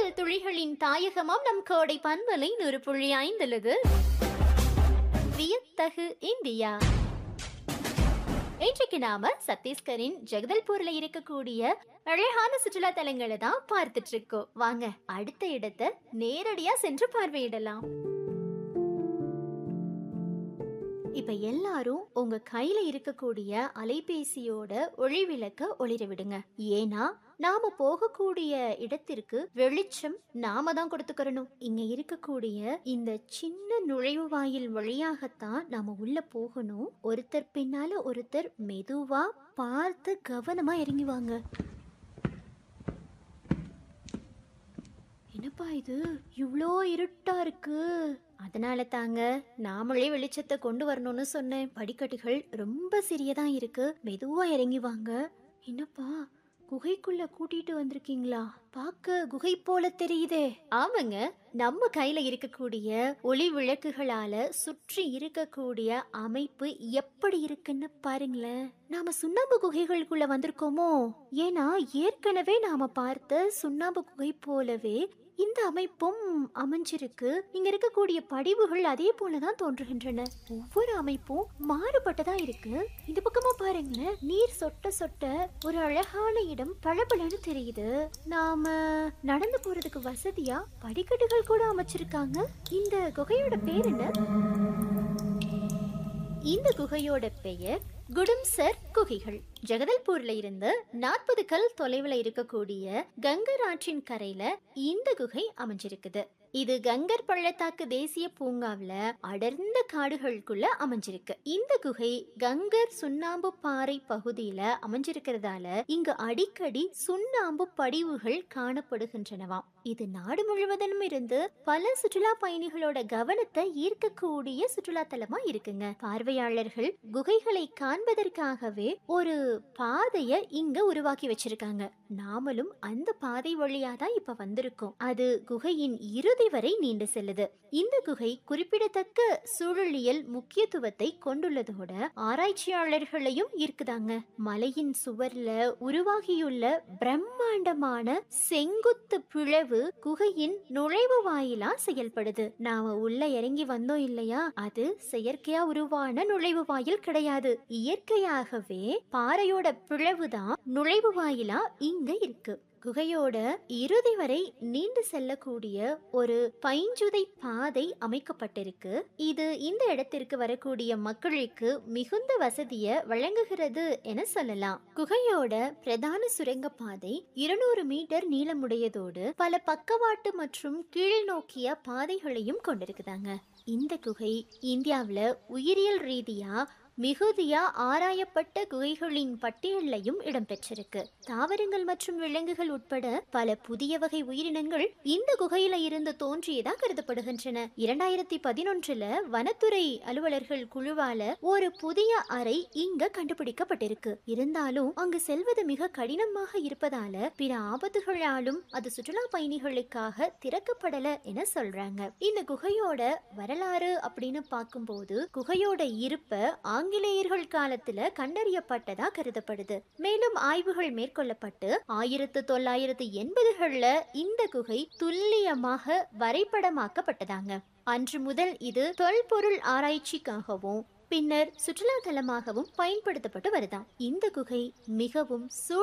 காதல் துளிகளின் தாயகமாம் நம் கோடை பண்பலை நூறு புள்ளி ஐந்துலது வியத்தகு இந்தியா இன்றைக்கு நாம சத்தீஸ்கரின் ஜெகதல்பூர்ல இருக்கக்கூடிய அழகான சுற்றுலா தலங்களை தான் பார்த்துட்டு இருக்கோம் வாங்க அடுத்த இடத்தை நேரடியா சென்று பார்வையிடலாம் இப்ப எல்லாரும் உங்க கையில இருக்கக்கூடிய அலைபேசியோட ஒளி விளக்க ஒளிர விடுங்க ஏன்னா நாம போகக்கூடிய இடத்திற்கு வெளிச்சம் நாம தான் கொடுத்துக்கிறணும் இங்க இருக்கக்கூடிய இந்த சின்ன நுழைவு வாயில் வழியாகத்தான் நாம உள்ள போகணும் ஒருத்தர் பின்னால ஒருத்தர் மெதுவா பார்த்து கவனமா இறங்கி வாங்க என்னப்பா இது இவ்வளோ இருட்டா இருக்கு அதனால தாங்க நாமளே வெளிச்சத்தை கொண்டு வரணும்னு சொன்னேன் படிக்கட்டுகள் ரொம்ப சிறியதா இருக்கு மெதுவா இறங்கி வாங்க என்னப்பா குகைக்குள்ள கூட்டிட்டு வந்திருக்கீங்களா பார்க்க குகை போல தெரியுதே ஆமாங்க நம்ம கையில இருக்கக்கூடிய ஒளி விளக்குகளால சுற்றி இருக்கக்கூடிய அமைப்பு எப்படி இருக்குன்னு பாருங்களேன் நாம சுண்ணாம்பு குகைகளுக்குள்ள வந்திருக்கோமோ ஏன்னா ஏற்கனவே நாம பார்த்த சுண்ணாம்பு குகை போலவே இந்த அமைப்பும் அமைஞ்சிருக்கு இங்க இருக்கக்கூடிய படிவுகள் அதே போலதான் தோன்றுகின்றன ஒவ்வொரு அமைப்பும் மாறுபட்டதா இருக்கு இந்த பக்கமா பாருங்களேன் நீர் சொட்ட சொட்ட ஒரு அழகான இடம் பளபளன்னு தெரியுது நாம நடந்து போறதுக்கு வசதியா படிக்கட்டுகள் கூட அமைச்சிருக்காங்க இந்த குகையோட பேர் என்ன இந்த குகையோட பெயர் குடும்சர் குகைகள் ஜெகதல்பூர்ல இருந்து நாற்பது கல் தொலைவுல இருக்கக்கூடிய கங்கர் ஆற்றின் கரையில இந்த குகை அமைஞ்சிருக்குது இது கங்கர் பள்ளத்தாக்கு தேசிய பூங்காவுல அடர்ந்த காடுகளுக்குள்ள அமைஞ்சிருக்கு இந்த குகை கங்கர் சுண்ணாம்பு பாறை பகுதியில அமைஞ்சிருக்கிறதால இங்கு அடிக்கடி சுண்ணாம்பு படிவுகள் காணப்படுகின்றனவாம் இது நாடு முழுவதும் இருந்து பல சுற்றுலா பயணிகளோட கவனத்தை ஈர்க்கக்கூடிய சுற்றுலா தலமா இருக்குங்க பார்வையாளர்கள் குகைகளை காண்பதற்காகவே ஒரு பாதைய இங்க உருவாக்கி வச்சிருக்காங்க நாமளும் அந்த பாதை வழியா தான் இப்ப வந்திருக்கோம் அது குகையின் இறுதி வரை நீண்டு செல்லுது இந்த குகை குறிப்பிடத்தக்க சூழலியல் முக்கியத்துவத்தை கொண்டுள்ளதோட ஆராய்ச்சியாளர்களையும் ஈர்க்குதாங்க மலையின் சுவர்ல உருவாகியுள்ள பிரம்மாண்டமான செங்குத்து பிளவு குகையின் நுழைவு வாயிலா செயல்படுது நாம உள்ள இறங்கி வந்தோம் இல்லையா அது செயற்கையா உருவான நுழைவு வாயில் கிடையாது இயற்கையாகவே பாறையோட பிளவுதான் நுழைவு வாயிலா இங்க இருக்கு குகையோட இறுதி வரை நீண்டு செல்லக்கூடிய ஒரு பைஞ்சுதை பாதை அமைக்கப்பட்டிருக்கு இது இந்த இடத்திற்கு வரக்கூடிய மக்களுக்கு மிகுந்த வசதிய வழங்குகிறது என சொல்லலாம் குகையோட பிரதான சுரங்க பாதை இருநூறு மீட்டர் நீளமுடையதோடு பல பக்கவாட்டு மற்றும் கீழ் நோக்கிய பாதைகளையும் கொண்டிருக்குதாங்க இந்த குகை இந்தியாவுல உயிரியல் ரீதியா மிகுதியா ஆராயப்பட்ட குகைகளின் பட்டியலையும் இடம்பெற்றிருக்கு தாவரங்கள் மற்றும் விலங்குகள் உட்பட பல புதிய வகை உயிரினங்கள் இந்த குகையில இருந்து தோன்றியதா கருதப்படுகின்றன இரண்டாயிரத்தி பதினொன்றுல வனத்துறை அலுவலர்கள் குழுவால ஒரு புதிய அறை இங்க கண்டுபிடிக்கப்பட்டிருக்கு இருந்தாலும் அங்கு செல்வது மிக கடினமாக இருப்பதால பிற ஆபத்துகளாலும் அது சுற்றுலா பயணிகளுக்காக திறக்கப்படல என சொல்றாங்க இந்த குகையோட வரலாறு அப்படின்னு பார்க்கும்போது குகையோட இருப்ப ஆங்கிலேயர்கள் காலத்துல கண்டறியப்பட்டதா கருதப்படுது மேலும் ஆய்வுகள் மேற்கொள்ளப்பட்டு ஆயிரத்து தொள்ளாயிரத்து எண்பதுகள்ல இந்த குகை துல்லியமாக வரைபடமாக்கப்பட்டதாங்க அன்று முதல் இது தொல்பொருள் ஆராய்ச்சிக்காகவும் பின்னர் சுற்றுலா தலமாகவும் பயன்படுத்தப்பட்டு வருதாம் இந்த குகை மிகவும் சூழ்